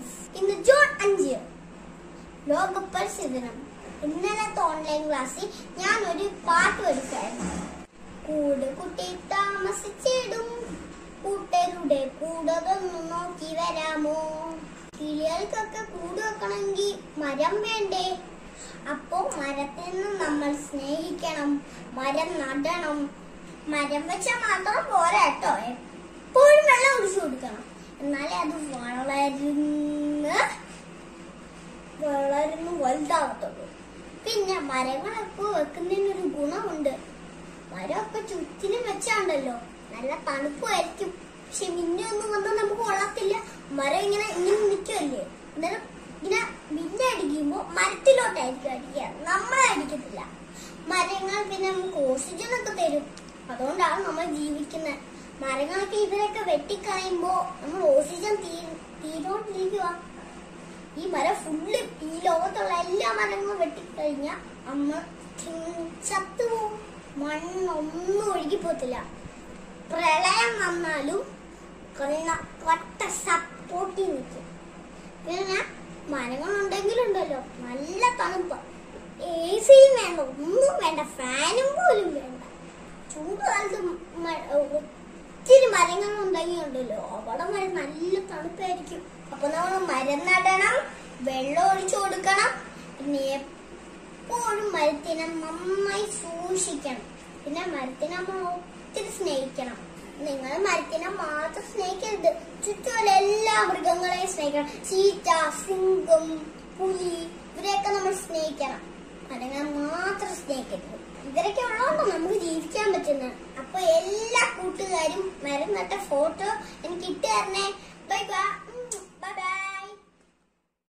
guys ഇന്ന് June അഞ്ച് ലോക പരിസ്ഥിതി ദിനം ഇന്നലത്തെ ഓൺലൈൻ ക്ലാസ്സിൽ ഞാൻ ഒരു പാട്ട് പഠിക്കായിരുന്നു കൂട് കുട്ടി താമസിച്ചിടും കൂട്ടരുടെ കൂടതൊന്നു നോക്കി വരാമോ കിളികൾക്കൊക്കെ കൂട് വെക്കണമെങ്കിൽ മരം വേണ്ടേ അപ്പോ മരത്തിന് നമ്മൾ സ്നേഹിക്കണം മരം നടണം മരം വെച്ചാൽ മാത്രം പോരാ കേട്ടോ എപ്പോഴും വെള്ളം ഒഴിച്ചു കൊടുക്കണം എന്നാലേ അത് വളരുന്ന വളരുന്നു വലുതാവത്തുള്ളൂ പിന്നെ മരങ്ങളൊക്കെ വെക്കുന്നതിനൊരു ഗുണമുണ്ട് മരമൊക്കെ ചുറ്റിനും വെച്ചാണ്ടല്ലോ നല്ല തണുപ്പുമായിരിക്കും പക്ഷെ മിന്നൊന്നും വന്നാൽ നമുക്ക് കൊള്ളത്തില്ല മരം ഇങ്ങനെ ഇങ്ങനെ നിൽക്കുമല്ലേ അന്നേരം ഇങ്ങനെ മിന്നടിക്കുമ്പോ മരത്തിലോട്ടായിരിക്കും അടിക്കുക നമ്മളെ അടിക്കത്തില്ല മരങ്ങൾ പിന്നെ നമുക്ക് ഓക്സിജൻ ഒക്കെ തരും അതുകൊണ്ടാണ് നമ്മൾ ജീവിക്കുന്നത് മരങ്ങളൊക്കെ ഇവരൊക്കെ വെട്ടിക്കളയുമ്പോ നമ്മൾ ഓക്സിജൻ തീ തീരോണ്ടിരിക്കുക ഈ മരം ഫുള്ള് ഈ ലോകത്തുള്ള എല്ലാ മരങ്ങളും വെട്ടിക്കഴിഞ്ഞാൽ നമ്മൾ ചത്തുപോകും മണ്ണൊന്നും ഒഴുകി പോത്തില്ല പ്രളയം വന്നാലും കൊള്ള കൊട്ട സപ്പോർട്ടി നിൽക്കും പിന്നെ മരങ്ങളുണ്ടെങ്കിലുണ്ടല്ലോ നല്ല തണുപ്പ് എ സിയും വേണ്ട ഒന്നും വേണ്ട ഫാനും പോലും വേണ്ട ചൂട് കാലത്ത് മ- ഒത്തിരി മരങ്ങൾ ഉണ്ടെങ്കിലുണ്ടല്ലോ അവിടെ വരെ നല്ല തണുപ്പായിരിക്കും അപ്പൊ നമ്മൾ മരം നടണം വെള്ളം ഒഴിച്ചു കൊടുക്കണം പിന്നെ എപ്പോഴും മരത്തിനെ നന്നായി സൂക്ഷിക്കണം പിന്നെ മരത്തിനെ നമ്മൾ ഒത്തിരി സ്നേഹിക്കണം നിങ്ങൾ മരത്തിനെ മാത്രം സ്നേഹിക്കരുത് ചുറ്റുമുള്ള എല്ലാ മൃഗങ്ങളെയും സ്നേഹിക്കണം ചീറ്റ സിംഹം പുലി ഇവരെയൊക്കെ നമ്മൾ സ്നേഹിക്കണം മരങ്ങളെ മാത്രം സ്നേഹിക്കരുത് ഇവരൊക്കെ ഉള്ളതുകൊണ്ട് നമുക്ക് ജീവിക്കാൻ പറ്റുന്നത് അപ്പൊ എല്ലാ കൂട്ടുകാരും മരം നട്ട ഫോട്ടോ എനിക്ക് ഇട്ട് തരണേ